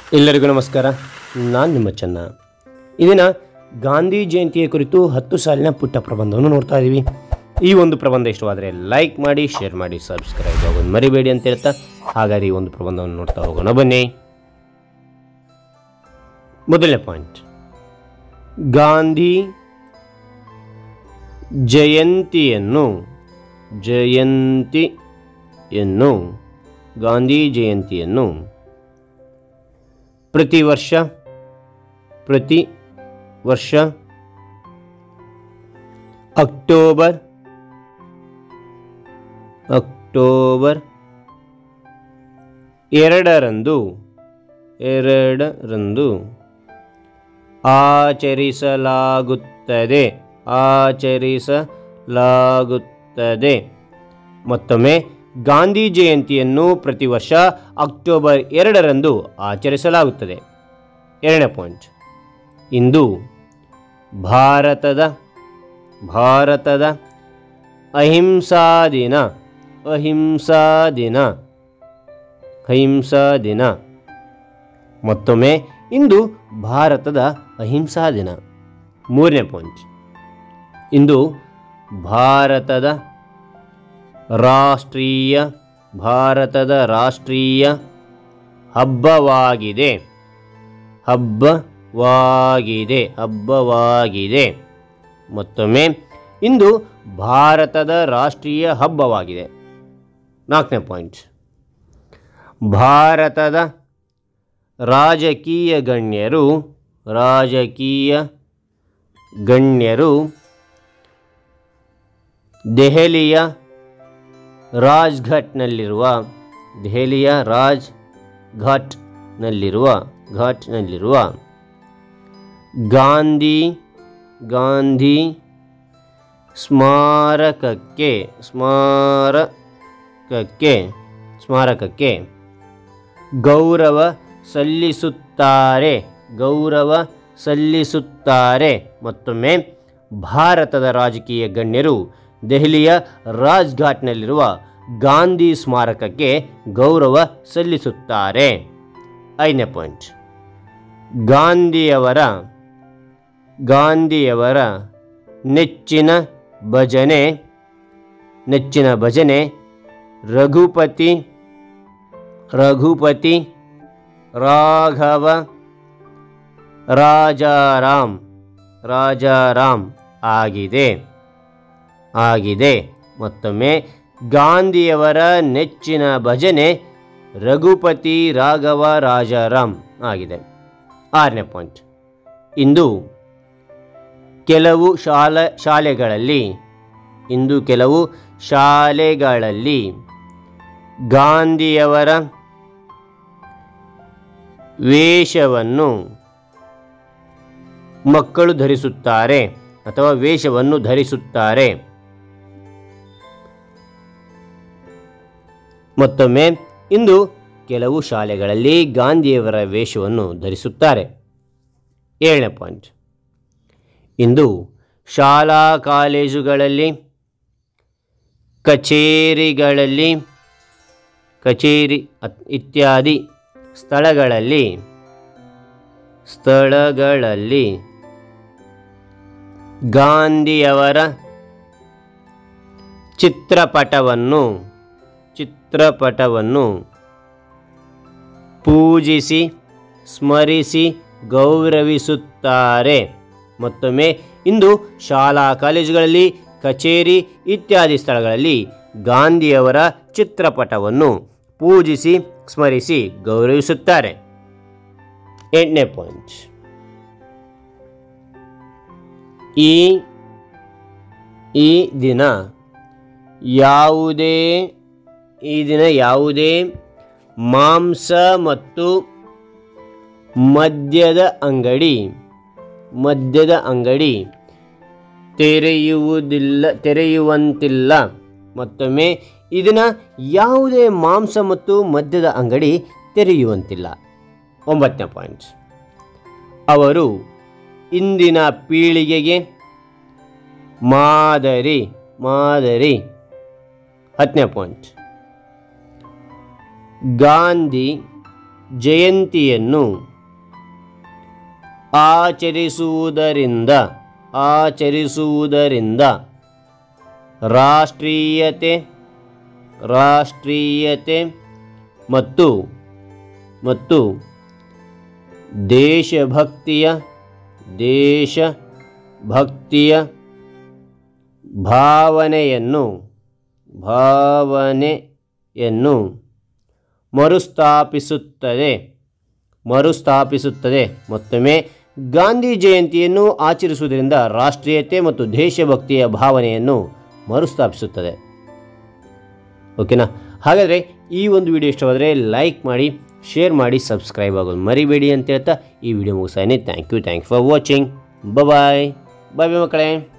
ಎಲ್ಲರಿಗೂ ನಮಸ್ಕಾರ ನಾನು ನಿಮ್ಮ ಚೆನ್ನ ಇದನ್ನ ಗಾಂಧಿ ಜಯಂತಿಯ ಕುರಿತು ಹತ್ತು ಸಾಲಿನ ಪುಟ್ಟ ಪ್ರಬಂಧವನ್ನು ನೋಡ್ತಾ ಇದ್ದೀವಿ ಈ ಒಂದು ಪ್ರಬಂಧ ಇಷ್ಟವಾದರೆ ಲೈಕ್ ಮಾಡಿ ಶೇರ್ ಮಾಡಿ ಸಬ್ಸ್ಕ್ರೈಬ್ ಆಗೋದು ಮರಿಬೇಡಿ ಅಂತ ಹೇಳ್ತಾ ಹಾಗಾದ್ರೆ ಈ ಒಂದು ಪ್ರಬಂಧವನ್ನು ನೋಡ್ತಾ ಹೋಗೋಣ ಬನ್ನಿ ಮೊದಲನೇ ಪಾಯಿಂಟ್ ಗಾಂಧಿ ಜಯಂತಿಯನ್ನು ಜಯಂತಿಯನ್ನು ಗಾಂಧಿ ಜಯಂತಿಯನ್ನು ಪ್ರತಿ ವರ್ಷ ಪ್ರತಿ ವರ್ಷ ಅಕ್ಟೋಬರ್ ಅಕ್ಟೋಬರ್ ಎರಡರಂದು ಎರಡರಂದು ಆಚರಿಸಲಾಗುತ್ತದೆ ಆಚರಿಸಲಾಗುತ್ತದೆ ಮತ್ತೊಮ್ಮೆ ಗಾಂಧಿ ಜಯಂತಿಯನ್ನು ಪ್ರತಿ ವರ್ಷ ಅಕ್ಟೋಬರ್ ಎರಡರಂದು ಆಚರಿಸಲಾಗುತ್ತದೆ ಎರಡನೇ ಪಾಯಿಂಟ್ ಇಂದು ಭಾರತದ ಭಾರತದ ಅಹಿಂಸಾ ದಿನ ಅಹಿಂಸಾ ದಿನ ಅಹಿಂಸಾ ದಿನ ಮತ್ತೊಮ್ಮೆ ಇಂದು ಭಾರತದ ಅಹಿಂಸಾ ದಿನ ಮೂರನೇ ಪಾಯಿಂಟ್ ಇಂದು ಭಾರತದ ರಾಷ್ಟ್ರೀಯ ಭಾರತದ ರಾಷ್ಟ್ರೀಯ ಹಬ್ಬವಾಗಿದೆ ಹಬ್ಬವಾಗಿದೆ ಹಬ್ಬವಾಗಿದೆ ಮತ್ತೊಮ್ಮೆ ಇಂದು ಭಾರತದ ರಾಷ್ಟ್ರೀಯ ಹಬ್ಬವಾಗಿದೆ ನಾಲ್ಕನೇ ಪಾಯಿಂಟ್ ಭಾರತದ ರಾಜಕೀಯ ಗಣ್ಯರು ರಾಜಕೀಯ ಗಣ್ಯರು ದೆಹಲಿಯ ರಾಜ್ಘಾಟ್ನಲ್ಲಿರುವ ದೆಹಲಿಯ ರಾಜ್ ಘಾಟ್ನಲ್ಲಿರುವ ಘಾಟ್ನಲ್ಲಿರುವ ಗಾಂಧಿ ಗಾಂಧಿ ಸ್ಮಾರಕಕ್ಕೆ ಸ್ಮಾರಕಕ್ಕೆ ಸ್ಮಾರಕಕ್ಕೆ ಗೌರವ ಸಲ್ಲಿಸುತ್ತಾರೆ ಗೌರವ ಸಲ್ಲಿಸುತ್ತಾರೆ ಮತ್ತೊಮ್ಮೆ ಭಾರತದ ರಾಜಕೀಯ ಗಣ್ಯರು ದೆಹಲಿಯ ರಾಜ್ಘಾಟ್ನಲ್ಲಿರುವ ಗಾಂಧಿ ಸ್ಮಾರಕಕ್ಕೆ ಗೌರವ ಸಲ್ಲಿಸುತ್ತಾರೆ ಐದನೇ ಪಾಯಿಂಟ್ ಗಾಂಧಿಯವರ ಗಾಂಧಿಯವರ ನೆಚ್ಚಿನ ಭಜನೆ ನೆಚ್ಚಿನ ಭಜನೆ ರಘುಪತಿ ರಘುಪತಿ ರಾಘವ ರಾಜಾರಾಮ್ ರಾಜಾರಾಮ್ ಆಗಿದೆ ಆಗಿದೆ ಮತ್ತೊಮ್ಮೆ ಗಾಂಧಿಯವರ ನೆಚ್ಚಿನ ಭಜನೆ ರಘುಪತಿ ರಾಘವ ರಾಜಾರಾಮ್ ಆಗಿದೆ ಆರನೇ ಪಾಯಿಂಟ್ ಇಂದು ಕೆಲವು ಶಾಲಾ ಶಾಲೆಗಳಲ್ಲಿ ಇಂದು ಕೆಲವು ಶಾಲೆಗಳಲ್ಲಿ ಗಾಂಧಿಯವರ ವೇಷವನ್ನು ಮಕ್ಕಳು ಧರಿಸುತ್ತಾರೆ ಅಥವಾ ವೇಷವನ್ನು ಧರಿಸುತ್ತಾರೆ ಮತ್ತೊಮ್ಮೆ ಇಂದು ಕೆಲವು ಶಾಲೆಗಳಲ್ಲಿ ಗಾಂಧಿಯವರ ವೇಷವನ್ನು ಧರಿಸುತ್ತಾರೆ ಏಳನೇ ಪಾಯಿಂಟ್ ಇಂದು ಶಾಲಾ ಕಾಲೇಜುಗಳಲ್ಲಿ ಕಚೇರಿಗಳಲ್ಲಿ ಕಚೇರಿ ಅತ್- ಇತ್ಯಾದಿ ಸ್ಥಳಗಳಲ್ಲಿ ಸ್ಥಳಗಳಲ್ಲಿ ಗಾಂಧಿಯವರ ಚಿತ್ರಪಟವನ್ನು ಚಿತ್ರಪಟವನ್ನು ಪೂಜಿಸಿ ಸ್ಮರಿಸಿ ಗೌರವಿಸುತ್ತಾರೆ ಮತ್ತೊಮ್ಮೆ ಇಂದು ಶಾಲಾ ಕಾಲೇಜುಗಳಲ್ಲಿ ಕಚೇರಿ ಇತ್ಯಾದಿ ಸ್ಥಳಗಳಲ್ಲಿ ಗಾಂಧಿಯವರ ಚಿತ್ರಪಟವನ್ನು ಪೂಜಿಸಿ ಸ್ಮರಿಸಿ ಗೌರವಿಸುತ್ತಾರೆ ಎಂಟನೇ ಪಾಯಿಂಟ್ ಈ ಈ ದಿನ ಯಾವುದೇ ಈ ದಿನ ಯಾವುದೇ ಮಾಂಸ ಮತ್ತು ಮದ್ಯದ ಅಂಗಡಿ ಮದ್ಯದ ಅಂಗಡಿ ತೆರೆಯುವುದಿಲ್ಲ ತೆರೆಯುವಂತಿಲ್ಲ ಮತ್ತೊಮ್ಮೆ ಇದನ್ನು ಯಾವುದೇ ಮಾಂಸ ಮತ್ತು ಮದ್ಯದ ಅಂಗಡಿ ತೆರೆಯುವಂತಿಲ್ಲ ಒಂಬತ್ತನೇ ಪಾಯಿಂಟ್ ಅವರು ಇಂದಿನ ಪೀಳಿಗೆಗೆ ಮಾದರಿ ಮಾದರಿ ಹತ್ತನೇ ಪಾಯಿಂಟ್ ಗಾಂಧಿ ಜಯಂತಿಯನ್ನು ಆಚರಿಸುವುದರಿಂದ ಆಚರಿಸುವುದರಿಂದ ರಾಷ್ಟ್ರೀಯತೆ ರಾಷ್ಟ್ರೀಯತೆ ಮತ್ತು ಮತ್ತು ದೇಶಭಕ್ತಿಯ ದೇಶಭಕ್ತಿಯ ಭಾವನೆಯನ್ನು ಭಾವನೆಯನ್ನು ಮರುಸ್ಥಾಪಿಸುತ್ತದೆ ಮರುಸ್ಥಾಪಿಸುತ್ತದೆ ಮತ್ತೊಮ್ಮೆ ಗಾಂಧಿ ಜಯಂತಿಯನ್ನು ಆಚರಿಸುವುದರಿಂದ ರಾಷ್ಟ್ರೀಯತೆ ಮತ್ತು ದೇಶಭಕ್ತಿಯ ಭಾವನೆಯನ್ನು ಮರುಸ್ಥಾಪಿಸುತ್ತದೆ ಓಕೆನಾ ಹಾಗಾದರೆ ಈ ಒಂದು ವಿಡಿಯೋ ಇಷ್ಟವಾದರೆ ಲೈಕ್ ಮಾಡಿ ಶೇರ್ ಮಾಡಿ ಸಬ್ಸ್ಕ್ರೈಬ್ ಆಗೋದು ಮರಿಬೇಡಿ ಅಂತ ಹೇಳ್ತಾ ಈ ವಿಡಿಯೋ ಮುಗಿಸಾನೆ thank you thank for watching bye bye bye ಮಕ್ಕಳೇ